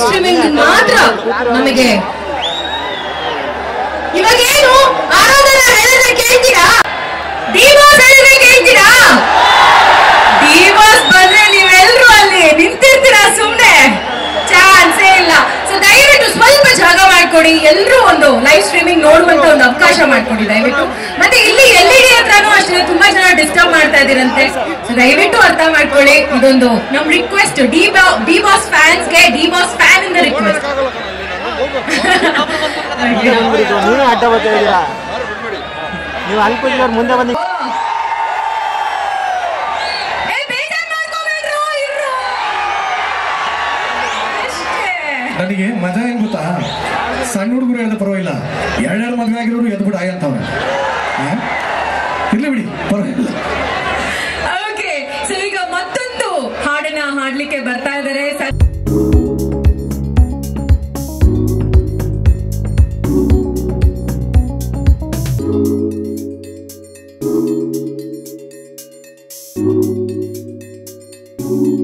Streaming ಮಾತ್ರ ನಮಗೆ ಇವಾಗೇನು ಆರಾಧನ ಹೇಳಿದ್ರೆ ಕೇಳ್ತೀರಾ ಡಿವಾಸ್ ಹೇಳಿದ್ರೆ ಕೇಳ್ತೀರಾ ಡಿವಾಸ್ ಬಂದ್ರೆ ನೀವೆಲ್ರೂ ಅಲ್ಲಿ ನಿಂತಿರ್ತೀರಾ ಸುಮ್ನೆ ಚಾನ್ಸೇ ಇಲ್ಲ ಸೊ ದಯವಿಟ್ಟು ಸ್ವಲ್ಪ ಜಾಗ ಮಾಡ್ಕೊಡಿ ಎಲ್ಲರೂ ಒಂದು ಲೈವ್ ಸ್ಟ್ರೀಮಿಂಗ್ ನೋಡುವಂತ ಒಂದು ಅವಕಾಶ ಮಾಡ್ಕೊಡಿ ದಯವಿಟ್ಟು ಮತ್ತೆ ಇಲ್ಲಿ ಎಲ್ ಡಿ ಹತ್ರನೂ ಅಷ್ಟೇ ತುಂಬಾ ಜನ ಡಿಸ್ಟರ್ಬ್ ಮಾಡ್ತಾ ಇದೀರಂತೆ ಸೊ ದಯವಿಟ್ಟು ಅರ್ಥ ಮಾಡ್ಕೊಳ್ಳಿ ಇದೊಂದು ನಮ್ ರಿಕ್ವೆಸ್ಟ್ ಡಿ ಡಿ ಬಾಸ್ ಫ್ಯಾನ್ಸ್ಗೆ ಡಿ ಬಾಸ್ ಫ್ಯಾನ್ ಇಂದ ರಿಕ್ವೆಸ್ಟ್ ನೀವೇ ಅಡ್ಡ ಬರ್ತಾ ಇದ್ದೀರಾ ನೀವು ಅಲ್ಲಿ ಕೂತ್ಕೊಂಡು ಮುಂದೆ ಬಂದು ಏ, ಬೇಜಾರ್ ಮಾಡ್ಕೊಬೇಡ್ರು, ಇರ್ರು. ಅಷ್ಟೇ. ನನಗೆ ಮಜಾ ಏನ್ ಗೊತ್ತಾ ಸಣ್ಣ ಹುಡುಗರು ಹೇಳಿದ ಪರವಾಗಿಲ್ಲ ಎರಡೆರಡು ಮದುವೆ ಆಗಿರೋರು ಎದ್ದು ಬಿಟ್ಟು ಆಗಂತವ್ರೆ ಇರ್ಲಿ ಬಿಡಿ ಪರವಾಗಿಲ್ಲ ಓಕೆ ಸೊ ಈಗ ಮತ್ತೊಂದು ಹಾಡನ್ನ ಹಾಡ್ಲಿಕ್ಕೆ ಬರ್ತಾ ಇದ್ದಾರೆ ಸ- thank you